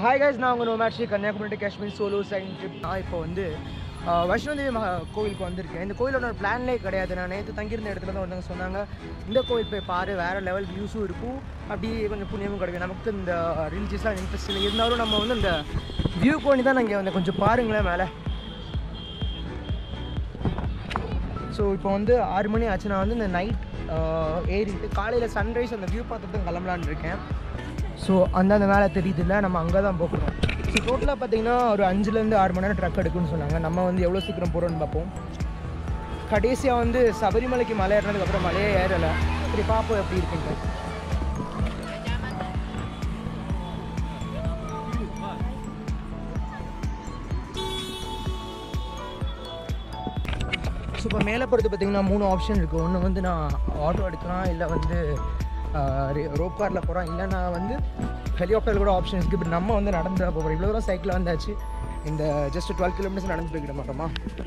Hi guys நான் உங்கள் நோமேட்ரி கன்னியாகுமரி காஷ்மீர் சோலோ சைன் ட்ரிப் நான் இப்போ வந்து ஆஹ், வைஷ்ணோதேவி மகா கோவிலுக்கு வந்திருக்கேன் இந்த கோயிலோட பிளான்லே கிடையாது நான் நேற்று தங்கியிருந்த இடத்துல தான் ஒருத்தவங்க சொன்னாங்க இந்த கோயில் போய் பாரு வேறு லெவல் வியூஸும் இருக்கும் அப்படி கொஞ்சம் புண்ணியமும் கிடைக்கும் நமக்கு இந்த ரிலீஜியஸாக இன்ட்ரெஸ்ட் இல்லை இருந்தாலும் நம்ம வந்து இந்த வியூ கோணி தான் நாங்கள் வந்து கொஞ்சம் பாருங்களேன் மேலே ஸோ இப்போ வந்து ஆறு மணி ஆச்சு நான் வந்து இந்த நைட் ஏறிட்டு காலையில் சன்ரைஸ் அந்த வியூ பார்த்துட்டு தான் கிளம்பலான்னு இருக்கேன் ஸோ அந்த அந்த மேலே தெரியுதுல்ல நம்ம அங்கே தான் போகிறோம் ஸோ டோட்டலாக பார்த்தீங்கன்னா ஒரு அஞ்சுலேருந்து ஆறு மணி நேரம் ட்ரக் எடுக்குன்னு சொன்னாங்க நம்ம வந்து எவ்வளோ சீக்கிரம் போகிறோன்னு பார்ப்போம் கடைசியாக வந்து சபரிமலைக்கு மலை ஏறினதுக்கப்புறம் மலையே ஏறலை சரி பார்ப்போம் எப்படி இருக்குன்ட்டு ஸோ இப்போ மேலே போகிறது பார்த்தீங்கன்னா மூணு ஆப்ஷன் இருக்குது ஒன்று வந்து நான் ஆட்டோ எடுக்கலாம் இல்லை வந்து ரோப் காரில் போகிறோம் இல்லை நான் வந்து ஹெலிகாப்டர் கூட ஆப்ஷன் இருக்குது பட் நம்ம வந்து நடந்து தான் போகிறோம் இவ்வளோ தூரம் சைக்கிள் வந்தாச்சு இந்த ஜஸ்ட் டுவெல் கிலோமீட்டர்ஸ் நடந்து போய்க்கிட மாட்டோமா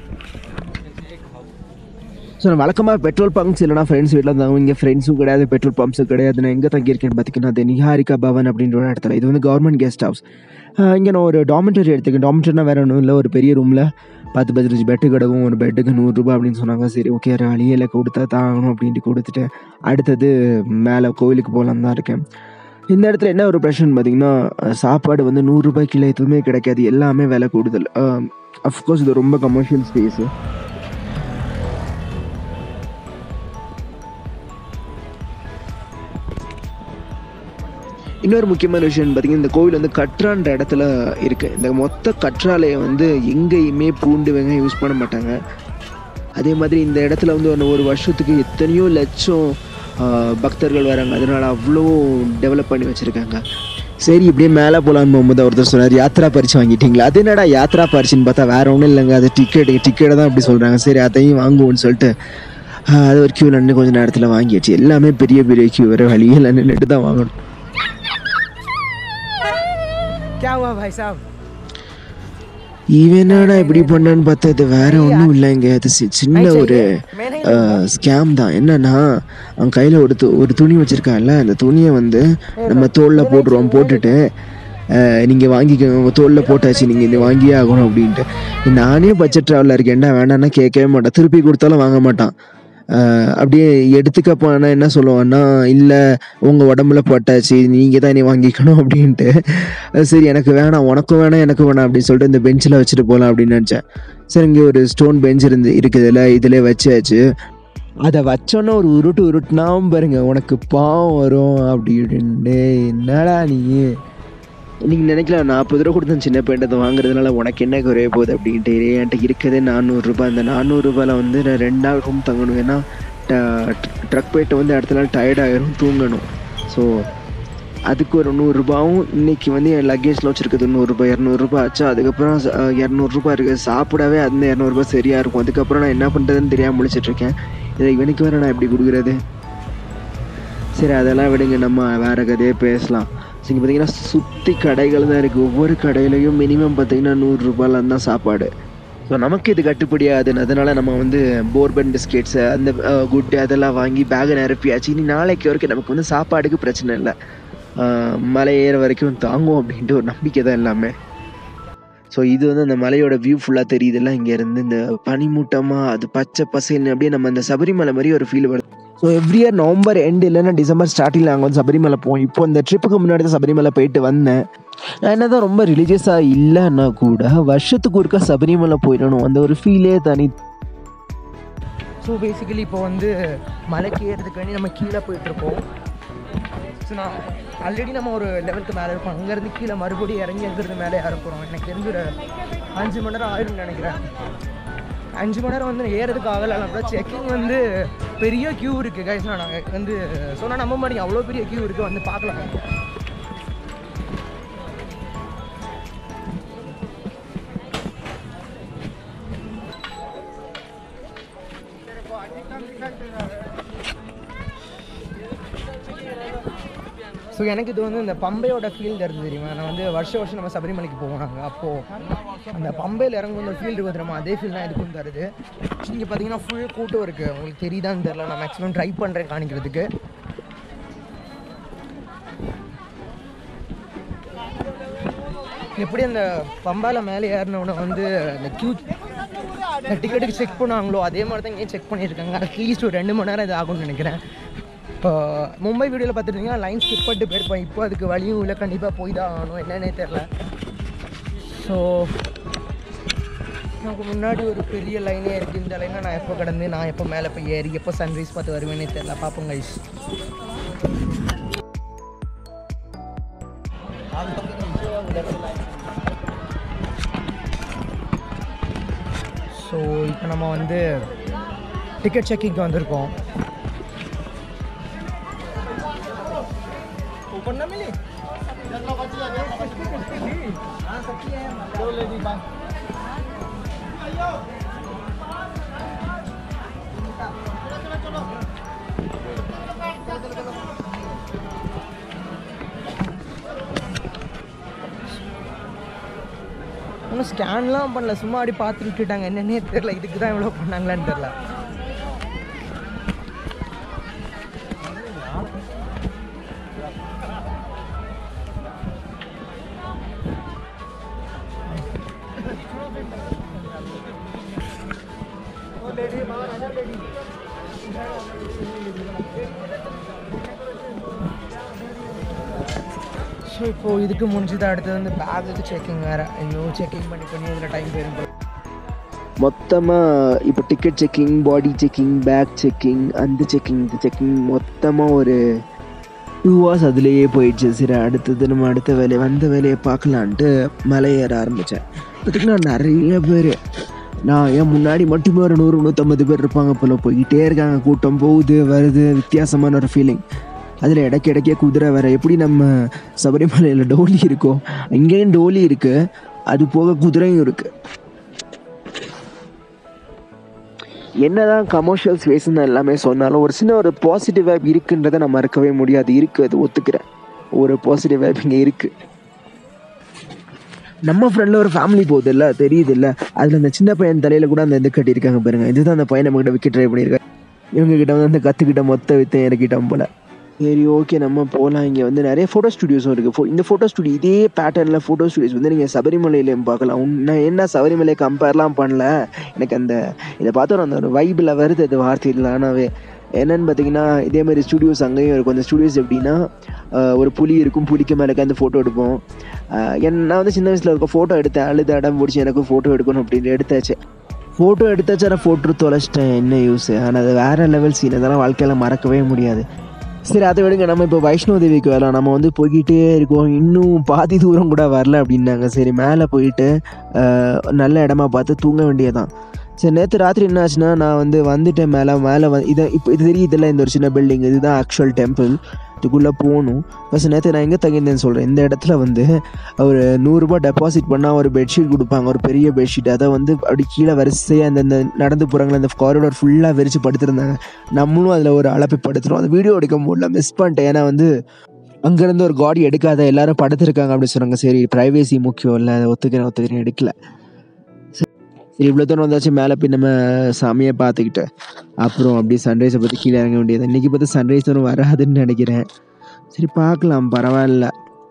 ஸோ நான் வழக்கமாக பெட்ரோல் பம்ப்ஸ் இல்லைனா ஃப்ரெண்ட்ஸ் வீட்டில் இருந்தாங்க இங்கே ஃப்ரெண்ட்ஸும் கிடையாது பெட்ரோல் பம்ப்ஸும் கிடையாது நான் எங்கே தங்கியிருக்கேன்னு பார்த்தீங்கன்னா அது நிஹாரிகா பவன் அப்படின்ற ஒரு இடத்துல இது வந்து கவர்மெண்ட் கெஸ்ட் ஹவுஸ் இங்கே நான் ஒரு டாமெட்டரி எடுத்துக்கேன் டாமெட்டரினா வேறு ஒன்றும் இல்லை ஒரு பெரிய ரூமில் பத்து பதினஞ்சு பெட்டு கிடக்கும் ஒரு பெட்டுக்கு நூறுரூபா அப்படின்னு சொன்னாங்க சரி ஓகே வேறு வழியில் கொடுத்தா தாங்கணும் அப்படின்ட்டு கொடுத்துட்டு அடுத்தது மேலே கோயிலுக்கு போகலான்னு தான் இருக்கேன் இந்த இடத்துல என்ன ஒரு பிரச்சனை பார்த்தீங்கன்னா அஹ், சாப்பாடு வந்து நூறுரூபாய் கிலோ எதுவுமே கிடைக்காது எல்லாமே விலை கூடுதல் அஃப்கோர்ஸ் இது ரொம்ப கமர்ஷியல் ஸ்பேஸு இன்னொரு முக்கியமான விஷயம் பார்த்தீங்கன்னா இந்த கோவில் வந்து கற்றான்ற இடத்துல இருக்குது இந்த மொத்த கற்றாழையை வந்து எங்கேயுமே பூண்டு வெங்காயம் யூஸ் பண்ண மாட்டாங்க அதே மாதிரி இந்த இடத்துல வந்து ஒரு ஒரு வருஷத்துக்கு எத்தனையோ லட்சம் ஆஹ், பக்தர்கள் வராங்க அதனால அவ்வளோ டெவலப் பண்ணி வச்சுருக்காங்க சரி இப்படியே மேலே போகலான்னு போகும்போது ஒருத்தர் சொன்னார் யாத்ரா பரிசு வாங்கிட்டீங்களா அது என்னடா யாத்ரா பரிசுன்னு பார்த்தா வேற ஒன்றும் இல்லைங்க அது டிக்கெட் டிக்கெட்டை தான் அப்படி சொல்கிறாங்க சரி அதையும் வாங்குவோம்னு சொல்லிட்டு ஆஹ், அது ஒரு க்யூவில் நின்று கொஞ்சம் நேரத்தில் வாங்கியாச்சு எல்லாமே பெரிய பெரிய க்யூ வேறு வழியில் நின்றுட்டு தான் வாங்கணும் क्या हुआ भाई साहब இவன் என்னடா இப்படி பண்ணான்னு பார்த்தா இது வேற ஒன்றும் இல்லைங்க அது சி- சின்ன ஒரு मैंने ஸ்கேம் தான் என்னன்னா அவன் கையில் ஒரு து ஒரு துணி வச்சிருக்கான்ல அந்த துணியை வந்து நம்ம தோளில் போட்டுருவோம் போட்டுட்டு அஹ், நீங்க வாங்கிக்கோங்க உங்க தோளில் போட்டாச்சு நீங்க இது வாங்கியே ஆகணும் அப்படின்ட்டு நானே பட்ஜெட் ட்ராவலில் இருக்கேன்டா வேணான்னா கேட்கவே மாட்டான் திருப்பி கொடுத்தாலும் வாங்க மாட்டான் அஹ், அப்படியே எடுத்துக்கப்பானா என்ன சொல்லுவான்னா இல்லை உங்கள் உடம்புல பட்டாச்சு நீங்கள் தான் நீ வாங்கிக்கணும் அப்படின்ட்டு அஹ் சரி எனக்கு வேணாம் உனக்கும் வேணாம் எனக்கும் வேணாம் அப்படின்னு சொல்லிட்டு இந்த பெஞ்சில் வச்சுட்டு போகலாம் அப்படின்னு நினச்சேன் சரி இங்கே ஒரு ஸ்டோன் பெஞ்ச் இருந்து இருக்குதுல்ல இதில் வச்சாச்சு அதை வச்சோன்னே ஒரு உருட்டு உருட்டுனாவும் பாருங்க உனக்கு பாவம் வரும் அப்படின்னு என்னடா நீ நீங்கள் நினைக்கலாம் நாற்பது ரூபா கொடுத்து அந்த சின்ன பேண்டத்தை வாங்குறதுனால உனக்கு என்ன குறைய போகுது அப்படின்ட்டு டேய், என்கிட்ட இருக்கிறதே நானூறுரூபா அந்த நானூறுரூபாயில் வந்து நான் ரெண்டாவது ரூம் தங்கணும் ஏன்னா ட்ரக் போயிட்டு வந்து அடுத்த நாள் tired ஆயிரும் தூங்கணும் ஸோ அதுக்கு ஒரு நூறுரூபாவும் இன்னைக்கு வந்து என் லக்கேஜில் வச்சுருக்குது நூறுரூபா இரநூறுபா ஆச்சா அதுக்கப்புறம் ச- அஹ் இரநூறுபா இருக்குது சாப்பிடவே அந்த இரநூறுபா சரியாக இருக்கும் அதுக்கப்புறம் நான் என்ன பண்ணுறதுன்னு தெரியாமல் முழிச்சிட்ருக்கேன் இதை இவனுக்கு வேறு நான் எப்படி கொடுக்குறது சரி அதெல்லாம் விடுங்க நம்ம வேறு கதையே பேசலாம் ஸோ இங்கே பார்த்தீங்கன்னா சுற்றி கடைகள் தான் இருக்குது ஒவ்வொரு கடையிலையும் மினிமம் பார்த்தீங்கன்னா நூறுரூபால தான் சாப்பாடு ஸோ நமக்கு இது கட்டுப்படியாதுன்னு அதனால நம்ம வந்து போர்பன் பிஸ்கெட்ஸு அந்த குட்டு அதெல்லாம் வாங்கி பேகை நிரப்பியாச்சு இனி நாளைக்கு வரைக்கும் நமக்கு வந்து சாப்பாடுக்கு பிரச்சனை இல்லை அஹ், மலை ஏற வரைக்கும் தாங்கும் அப்படின்ட்டு ஒரு நம்பிக்கை தான் எல்லாமே ஸோ இது வந்து அந்த மலையோட வியூ ஃபுல்லாக தெரியுதுல்ல இங்கேருந்து இந்த பனிமூட்டமாக அது பச்சை பசேல்னு அப்படியே நம்ம இந்த சபரிமலை மாதிரி ஒரு ஃபீல் வருது so every year November end இல்லைன்னா டிசம்பர் ஸ்டார்டிங்கில் நாங்கள் வந்து சபரிமலை போவோம் இப்போ இந்த ட்ரிப்புக்கு முன்னாடி தான் சபரிமலை போயிட்டு வந்தேன் நான் என்னதான் ரொம்ப ரிலீஜியஸாக இல்லைன்னா கூட வருஷத்துக்கு ஒருக்கா சபரிமலை போயிடணும் அந்த ஒரு ஃபீலே தனி ஸோ பேசிக்கலி இப்போ வந்து மலைக்கு ஏறதுக்கு வேண்டி நம்ம கீழே போயிட்டுருக்கோம் ஸோ நான் ஆல்ரெடி நம்ம ஒரு லெவலுக்கு மேலே இருக்கோம் அங்கேருந்து கீழே மறுபடியும் இறங்கி அங்கேருந்து மேலே ஏற போகிறோம் எனக்கு தெரிஞ்சு ஒரு அஞ்சு மணி நேரம் ஆயிரும்னு நினைக்கிறேன் அஞ்சு மணி நேரம் வந்து ஏறதுக்கு ஆகலை கூட செக்கிங் வந்து பெரிய க்யூ இருக்குது கைஸ் நாங்கள் வந்து சொன்னால் நம்ப மாட்டீங்க அவ்வளோ பெரிய க்யூ இருக்குது வந்து பார்க்கலாம் ஸோ எனக்கு இது வந்து இந்த பம்பையோட ஃபீல் தருது தெரியுமா நான் வந்து வருஷம் வருஷம் நம்ம சபரிமலைக்கு போவோம் நாங்கள் அப்போது அந்த பம்பையில் இறங்கும் அந்த ஃபீல் இருக்கும் தெரியுமா அதே ஃபீல் தான் இதுக்கும் தருது இங்கே பார்த்தீங்கன்னா ஃபுல் கூட்டம் இருக்குது உங்களுக்கு தெரியுதான்னு தெரில நான் மேக்ஸிமம் ட்ரை பண்ணுறேன் காணிக்கிறதுக்கு எப்படி அந்த பம்பால மேலே ஏறினவனை வந்து அந்த கியூ இந்த டிக்கெட்டுக்கு செக் பண்ணுவாங்களோ அதே மாதிரி தான் இங்கேயும் செக் பண்ணியிருக்காங்க அட்லீஸ்ட் ஒரு ரெண்டு மணி நேரம் இது ஆகும்னு நினைக்கிறேன் இப்போ மும்பை வீடியோவில் பார்த்துருந்தீங்கன்னா லைன் ஸ்கிப் பண்ணிட்டு போயிருப்பேன் இப்போ அதுக்கு வழியும் இல்லை கண்டிப்பாக போய் தான் ஆகணும் என்னன்னே தெரில ஸோ நமக்கு முன்னாடி ஒரு பெரிய லைனே இருக்குது இந்த லைனை நான் எப்போ கடந்து நான் எப்போ மேலே போய் ஏறி எப்போ சன்ரைஸ் பார்த்து வருவேனே தெரில பார்ப்போம் கைஸ் ஸோ இப்போ நம்ம வந்து டிக்கெட் செக்கிங்க்கு வந்திருக்கோம் ஒன்றும் ஸ்கேன்லாம் பண்ணல சும்மா அப்படி பார்த்து விட்டுட்டாங்க என்னன்னே தெரில இதுக்கு தான் இவ்வளோ பண்ணாங்களான்னு தெரில ஸோ இப்போது இதுக்கு முடிஞ்சது அடுத்தது வந்து பேகுக்கு செக்கிங் வேறு ஐயோ செக்கிங் பண்ணி பண்ணி இதில் டைம் போயிடும் போல. மொத்தமாக இப்போ ticket checking body checking bag checking அந்த செக்கிங் இந்த செக்கிங் மொத்தமாக ஒரு டூ ஹவர்ஸ் அதுலேயே போயிடுச்சு சரி அடுத்தது நம்ம அடுத்த வேலையை வந்த வேலையை பார்க்கலான்ட்டு மலை ஏற ஆரம்பித்தேன் பார்த்திங்கன்னா நிறைய பேர் நான் ஏன் முன்னாடி மட்டுமே ஒரு நூறு நூற்றம்பது பேர் இருப்பாங்க போல் போய்கிட்டே இருக்காங்க கூட்டம் போகுது வருது வித்தியாசமான ஒரு ஃபீலிங் அதில் இடக்கு இடக்கே குதிரை வேற எப்படி நம்ம சபரிமலையில் டோலி இருக்கோ இங்கேயும் டோலி இருக்குது அது போக குதிரையும் இருக்குது என்னதான் கமர்ஷியல் ஸ்பேஸ்னு எல்லாமே சொன்னாலும் ஒரு சின்ன ஒரு பாசிட்டிவ் வைப் இருக்குன்றதை நான் மறக்கவே முடியாது இருக்கு அது ஒத்துக்கிறேன் ஒரு பாசிட்டிவ் வைப் இங்கே இருக்கு நம்ம ஃப்ரெண்டில் ஒரு ஃபேமிலி போகுது இல்லை தெரியுது இல்லை அதில் அந்த சின்ன பையன் தலையில் கூட அந்த இது கட்டியிருக்காங்க பாருங்க இதுதான் அந்த பையன் நம்மகிட்ட விக்கெட் ட்ரை பண்ணியிருக்காங்க இவங்க கிட்ட வந்து அந்த கற்றுக்கிட்ட மொத்த வித்தை இறக்கிட்டோம் போல சரி ஓகே நம்ம போகலாம் இங்கே வந்து நிறைய ஃபோட்டோ ஸ்டுடியோஸும் இருக்குது இந்த ஃபோட்டோ ஸ்டுடியோ இதே பேட்டர்னில் ஃபோட்டோ ஸ்டுடியோஸ் வந்து நீங்கள் சபரிமலையிலையும் பார்க்கலாம் உன் நான் என்ன சபரிமலை கம்பேர்லாம் பண்ணல எனக்கு அந்த இதை பார்த்தோம் அந்த ஒரு வைபில் வருது அது வார்த்தையில் ஆனாவே என்னன்னு பார்த்தீங்கன்னா இதே மாதிரி ஸ்டுடியோஸ் அங்கேயும் இருக்கும் அந்த ஸ்டுடியோஸ் எப்படின்னா ஆஹ், ஒரு புலி இருக்கும் புலிக்கு மேலே அந்த ஃபோட்டோ எடுப்போம் ஆஹ், என் நான் வந்து சின்ன வயசில் இருக்க ஃபோட்டோ எடுத்தேன் அழுது அடம் பிடிச்சி எனக்கு ஃபோட்டோ எடுக்கணும் அப்படின்னு எடுத்தாச்சு ஃபோட்டோ எடுத்தாச்சு ஆனால் ஃபோட்டோ தொலைச்சிட்டேன் என்ன யூஸ் ஆனால் அது வேறு லெவல் சீன் அதெல்லாம் வாழ்க்கையில் மறக்கவே முடியாது சரி அதை விடுங்க நம்ம இப்போ வைஷ்ணோ தேவிக்கு வரலாம் நம்ம வந்து போய்கிட்டே இருக்கோம் இன்னும் பாதி தூரம் கூட வரல அப்படின்னாங்க சரி மேலே போயிட்டு ஆஹ், நல்ல இடமா பார்த்து தூங்க வேண்டியதான் சரி நேற்று ராத்திரி என்ன ஆச்சுன்னா நான் வந்து வந்துட்டேன் மேலே மேலே வந்து இதை இப்போ இது தெரியுதுல்ல இந்த ஒரு சின்ன பில்டிங் இதுதான் ஆக்சுவல் டெம்பிள் இதுக்குள்ளே போகணும் ஃபஸ்ட் நேற்று நான் எங்கே தங்கியிருந்தேன்னு சொல்கிறேன் இந்த இடத்துல வந்து ஒரு நூறுரூபா டெபாசிட் பண்ணால் ஒரு பெட்ஷீட் கொடுப்பாங்க ஒரு பெரிய பெட்ஷீட் அதை வந்து அப்படி கீழே வரிசையாக அந்த இந்த நடந்து போகிறாங்களே அந்த காரிடார் ஃபுல்லாக விரிச்சு படுத்திருந்தாங்க நம்மளும் அதில் ஒரு அளப்பை படுத்துகிறோம் அந்த வீடியோ எடுக்க முடியல மிஸ் பண்ணிட்டேன் ஏன்னா வந்து அங்கேருந்து ஒரு காடி எடுக்காத எல்லாரும் படுத்திருக்காங்க அப்படின்னு சொன்னாங்க சரி ப்ரைவேசி முக்கியம் இல்லை அதை ஒத்துக்கிறேன் ஒத்துக்கிறேன் எடுக்கல சரி இவ்வளோ தூரம் வந்தாச்சு மேலே போய் நம்ம சாமியை பார்த்துக்கிட்டு அப்புறம் அப்படியே சன்ரைஸை பற்றி கீழே இறங்க வேண்டியது இன்றைக்கி பார்த்து சன்ரைஸ் ஒன்றும் வராதுன்னு நினைக்கிறேன் சரி பார்க்கலாம் பரவாயில்ல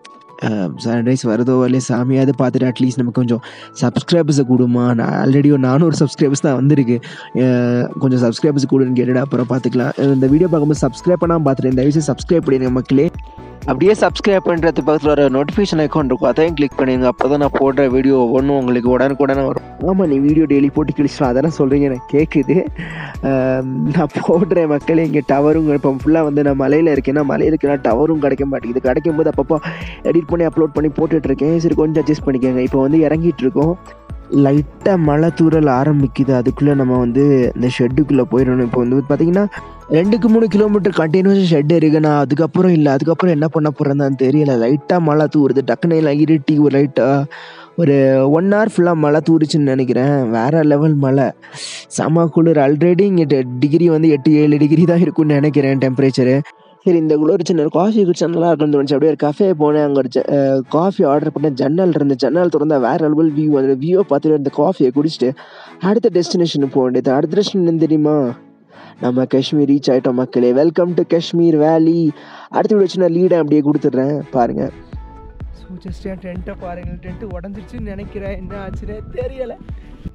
சன்ரைஸ் வருதோ இல்லையே சாமியாவது பார்த்துட்டு அட்லீஸ்ட் நமக்கு கொஞ்சம் சப்ஸ்கிரைபர்ஸை கொடுமா நான் ஆல்ரெடி ஒரு நானூறு சப்ஸ்கிரைபர்ஸ் தான் வந்திருக்கு அஹ் கொஞ்சம் சப்ஸ்கிரைபர்ஸ் கொடுன்னு கேட்டுட்டு அப்புறம் பார்த்துக்கலாம் இந்த வீடியோ பார்க்கும்போது சப்ஸ்கிரைப் பண்ணாமல் பார்த்துட்டு தயவுசெய்து சப்ஸ்கிரைப் பண்ணிடுங்க மக்களே அப்படியே சப்ஸ்கிரைப் பண்ணுறது பக்கத்தில் ஒரு நோட்டிஃபிகேஷன் ஐக்கான் இருக்கும் அதையும் கிளிக் பண்ணிடுங்க அப்போ தான் நான் போடுற வீடியோ ஒன்றும் உங்களுக்கு உடனுக்குடனே வரும் ஆமாம் நீ வீடியோ டெய்லி போட்டு கிழிச்சிடும் அதெல்லாம் சொல்கிறீங்க எனக்கு கேட்குது ஆம், நான் போடுறேன் மக்களே இங்கே டவரும் இப்போ ஃபுல்லாக வந்து நான் மலையில் இருக்கேன்னா மலையில் இருக்கேன்னா டவரும் கிடைக்க மாட்டேங்குது கிடைக்கும் போது அப்பப்போ எடிட் பண்ணி அப்லோட் பண்ணி போட்டுட்டு இருக்கேன் சரி கொஞ்சம் அட்ஜஸ்ட் பண்ணிக்கோங்க இப்போ வந்து இறங்கிட்டு இருக்கோம் லைட்டாக மழை தூறல் ஆரம்பிக்குது அதுக்குள்ளே நம்ம வந்து இந்த ஷெட்டுக்குள்ளே போயிடணும் இப்போ வந்து பார்த்தீங்கன்னா ரெண்டுக்கு மூணு கிலோமீட்டர் கண்டினியூஸ் ஷெட் இருக்கு நான் அதுக்கப்புறம் இல்லை அதுக்கப்புறம் என்ன பண்ண போகிறேன்னு தெரியல லைட்டாக மழை தூருது டக்குன்னு எல்லாம் இருட்டி ஒரு லைட்டாக ஒரு ஒன் ஹவர் ஃபுல்லாக மழை தூரிச்சுன்னு நினைக்கிறேன் வேற லெவல் மழை செம குளிர் ஆல்ரெடி இங்கே டிகிரி வந்து எட்டு ஏழு டிகிரி தான் இருக்கும்னு நினைக்கிறேன் டெம்பரேச்சரு சரி இந்த குளிர் சின்ன காஃபி குடிச்சா நல்லா இருக்கும்னு தோணுச்சு அப்படியே ஒரு கஃபே போனேன் அங்கே ஒரு காஃபி ஆர்டர் பண்ணேன் ஜன்னல் இருந்து ஜன்னல் திறந்தா வேற லெவல் வியூ அந்த வியூவை பார்த்துட்டு அந்த காஃபியை குடிச்சிட்டு அடுத்த டெஸ்டினேஷனுக்கு போக வேண்டியது அடுத்த டெஸ்டினேஷன் தெரியுமா நம்ம காஷ்மீர் ரீச் ஆயிட்டோம் மக்களே வெல்கம் டு காஷ்மீர் வேலி அடுத்த வீடியோ சின்ன லீடை அப்படியே கொடுத்துட்றேன் பாருங்க ஸோ ஜஸ்ட் என் டென்ட்டை பாருங்கள் டென்ட்டு உடஞ்சிருச்சுன்னு நினைக்கிறேன் என்ன ஆச்சுன்னே தெரியலை